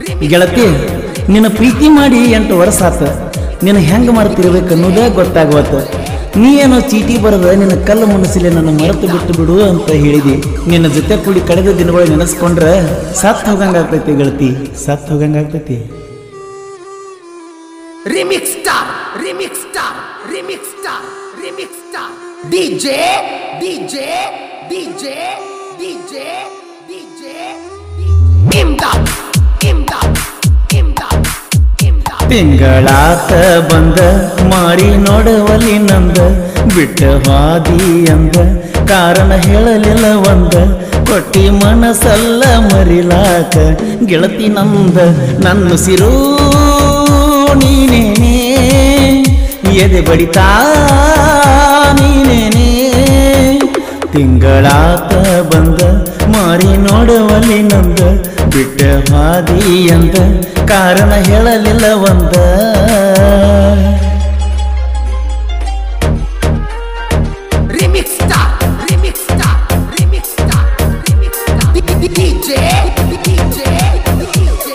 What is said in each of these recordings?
ಗೆಳತಿ ನಿನ್ನ ಪ್ರೀತಿ ಮಾಡಿ ಎಂಟು ವರ್ಷ ಆತ ನಿನ್ನ ಹೆಂಗೆ ಮರೆತಿರ್ಬೇಕು ಅನ್ನೋದೇ ಗೊತ್ತಾಗವತ್ತು ನೀ ಏನೋ ಚೀಟಿ ಬರದ ನಿನ್ನ ಕಲ್ಲು ಮನಸ್ಸಿಲೆ ನನ್ನ ಮರೆತು ಬಿಟ್ಟು ಬಿಡು ಅಂತ ಹೇಳಿದಿ ನಿನ್ನ ಜೊತೆ ಕೂಡಿ ಕಳೆದ ದಿನಗಳು ನೆನೆಸ್ಕೊಂಡ್ರೆ ಸತ್ ಹೋಗಂಗಾಗ್ತೈತಿ ಗೆಳತಿ ಸತ್ ಹೋಗಂಗಾಗ್ತೈತಿ Remix Star, Remix Star, Remix Star, Remix Star. DJ, DJ, DJ, DJ, DJ, Imdad, Imdad, Imdad, Imdad. ತಿಂಗಳಾತ ಬಂದ ಮಾರಿ ನೋಡವಲ್ಲಿ ನಂದ ಬಿಟ್ಟ ಹಾದಿ ಅಂದ ಕಾರಣ ಹೇಳಲಿಲ್ಲ ಒಂದ ಕೊಟ್ಟಿ ಮನಸ್ಸಲ್ಲ ಮರಿಲಾಕ ಗೆಳತಿ ನಂದ ನನ್ನ ಸಿರು ನೀನೇನೇ ಎದೆ ಬಡಿತಾ ನೀನೇನೇ ತಿಂಗಳಾತ ಬಂದ ಮಾರಿ ನೋಡುವಲ್ಲಿ ನಂದ ಬಿಟ್ಟ ಹಾದಿ ಅಂದ ಕಾರಣ ಹೇಳಲಿಲ್ಲ ಒಂದ Remix Star, Remix Star, Remix Star, Remix Star. DJ, DJ, DJ,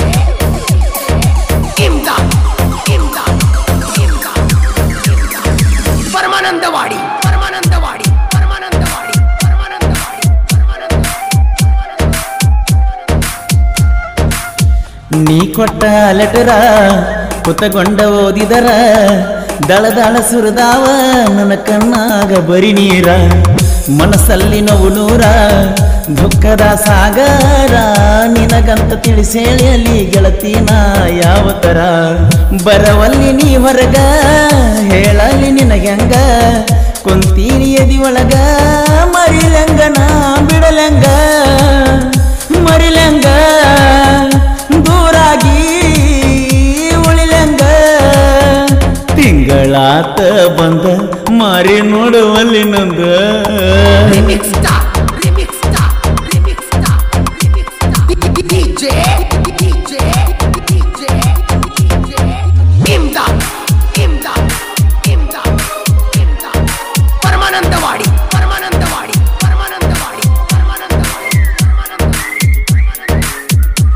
Imdad, Imdad, Imdad, Imdad. Paramanandawadi Paramanandawadi Paramanandawadi Paramanandawadi Paramanandawadi ನೀ ಕೊಟ್ಟ ಲೆಟರ ಕುತಗೊಂಡ ಓದಿದರ ದಳ ದಳ ಸುರಿದಾವ ನನ್ನ ಕಣ್ಣಾಗ ಬರಿ ನೀರ ಮನಸ್ಸಲ್ಲಿ ನೋವು ನೂರ ದುಃಖದ ಸಾಗರ ನಿನಗಂತ ತಿಳಿಸೇಳಿ ಅಲ್ಲಿ ಗೆಳತಿನ ಯಾವ ತರ ಬರವಲ್ಲಿ ನೀ ಹೊರಗ ಹೇಳಲಿ ನಿನಗ್ಯಂಗ ಕುಂತೀನಿ ಎದಿ ಒಳಗ ಮರಿಲಂಗ ನಾ ಬಿಡಲಂಗ ಮರಿಲಂಗ ದೂರಾಗಿ ಉಳಿಲಂಗ ತಿಂಗಳಾತ ಬಂದ ಮಾರಿ ನೋಡುವಲ್ಲಿ ನಂದ Remix Star, Remix Star, Remix Star, Remix Star. DJ, DJ, DJ, DJ. Imdad, Imdad, Imdad, Imdad. Paramanandawadi Paramanandawadi Paramanandawadi Paramanandawadi Paramanandawadi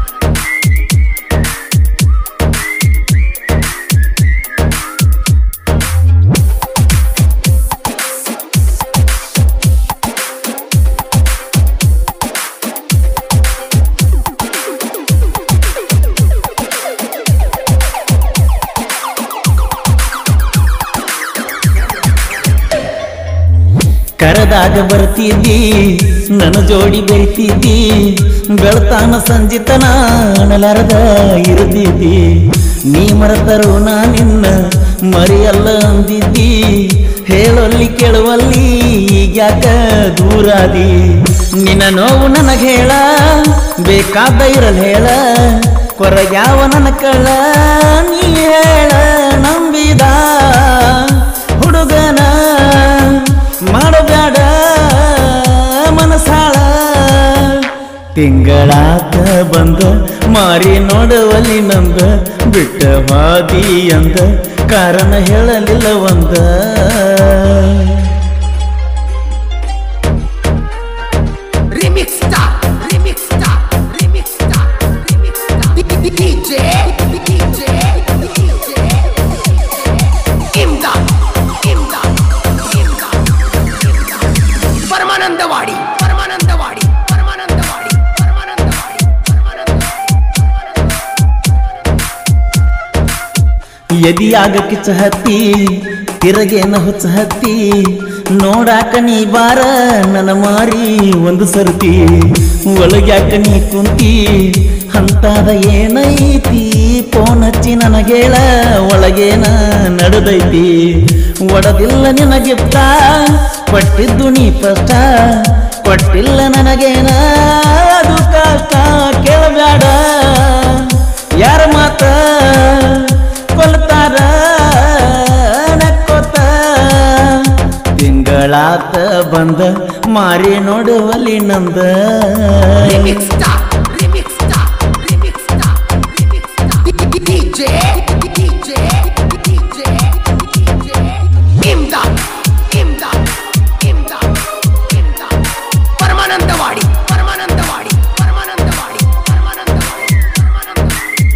ಕರೆದಾಗ ಬರ್ತಿದ್ದಿ ನನ್ನ ಜೋಡಿ ಬೆಳಿತಿದ್ದಿ ಬೆಳ್ತಾನ ಸಂಜಿತನ ಅನಲಾರದ ಇರುತ್ತಿದ್ದಿ ನೀ ಮರೆತರು ನಾ ನಿನ್ನ ಮರಿಯಲ್ಲ ಅಂದಿದ್ದಿ ಹೇಳಲ್ಲಿ ಕೇಳುವಲ್ಲಿ ಈಗ್ಯಾಕ ದೂರಾದಿ ನಿನ್ನ ನೋವು ನನಗೆ ಹೇಳ ಬೇಕಾದ ಇರಲ್ ಹೇಳ ಕೊರಗ್ಯಾವ ನನ್ನ ಕಳ್ಳ ನೀ ಹೇಳ ನಂಬಿದ ಹುಡುಗನ ಮಾಡಬೇಡ ಮನಸಾಳ ತಿಂಗಳಾತ ಬಂದ ಮಾರಿ ನೋಡುವಲ್ಲಿ ನಂದ ಬಿಟ್ಟ ಹಾದಿ ಅಂದ ಕಾರಣ ಹೇಳಲಿಲ್ಲ ಒಂದ Remix Star, Remix Star, Remix Star, Remix Star. DJ, DJ, DJ. Imdad, Imdad, Imdad, Imdad. Paramanandawadi Paramanandawadi Paramanandawadi Paramanandawadi Paramanandawadi ಎದಿಯಾಗ Kichcha ಹತ್ತಿ ತಿರಗೇನ ಹುಚ್ಚ ಹತ್ತಿ ನೋಡಾಕ ನೀ ಬಾರ ನನ್ನ ಮಾರಿ ಒಂದು ಸರ್ತಿ ಒಳಗ್ಯಾಕ ನೀ ಕುಂತಿ ಅಂತಾದ ಏನೈತಿ ಫೋನ್ ಹಚ್ಚಿ ನನಗೇಳ ಒಳಗೇನ ನಡೆದೈತಿ ಒಡದಿಲ್ಲ ನಿನಗಿಪ್ತ ಕೊಟ್ಟಿದ್ದು ನೀ ಫಷ್ಟ ಕೊಟ್ಟಿಲ್ಲ ನನಗೇನ ಅದು ಕಷ್ಟ ಕೇಳಬೇಡ ಯಾರ ಮಾತ ಕೊಲ್ತಾರ ನಕ್ಕೋತ ತಿಂಗಳಾತ ಬಂದ ಮಾರಿ ನೋಡುವಲ್ಲಿ ನಂದ Remix Star, Remix Star, Remix Star, Remix Star. DJ, DJ, DJ, DJ. Imdad, Imdad, Imdad, Imdad. Paramanandawadi Paramanandawadi Paramanandawadi Paramanandawadi Paramanandawadi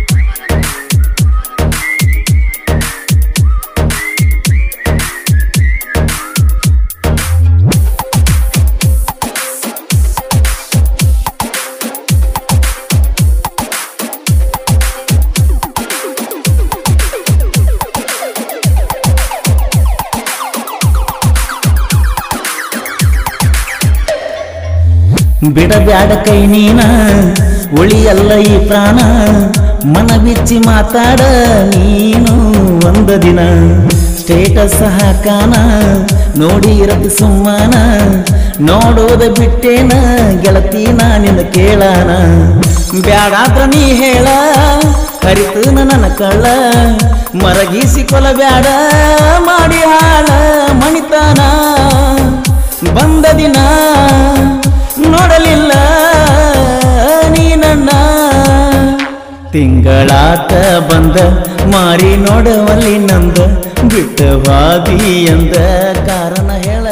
ಬಿಡಬ್ಯಾಡ ಕೈ ನೀನ ಉಳಿಯಲ್ಲ ಈ ಪ್ರಾಣ ಮನ ಬಿಚ್ಚಿ ಮಾತಾಡ ನೀನು ಒಂದು ದಿನ ಸ್ಟೇಟಸ್ ಹಾಕಾನ ನೋಡಿ ಇರತಿ ಸುಮ್ಮನ ನೋಡೋದ ಬಿಟ್ಟೇನ ಗೆಳತಿ ನಿನ್ನ ಕೇಳಾನ ಬ್ಯಾಡಾದ್ರ ನೀ ಹೇಳ ಹರಿತು ನನ್ನ ಕಳ್ಳ ಮರಗಿಸಿ ಕೊಲಬ್ಯಾಡ ಮಾಡಿ ಹಾಳ ಮಣಿತಾನ ಬಂದ ದಿನ ನೋಡಲಿಲ್ಲ ನೀ ನನ್ನ ತಿಂಗಳಾತ ಬಂದ ಮಾರಿ ನೋಡವಲ್ಲಿ ನಂದ ಬಿಟ್ಟವಾದಿ ಅಂದ ಕಾರಣ ಹೇಳ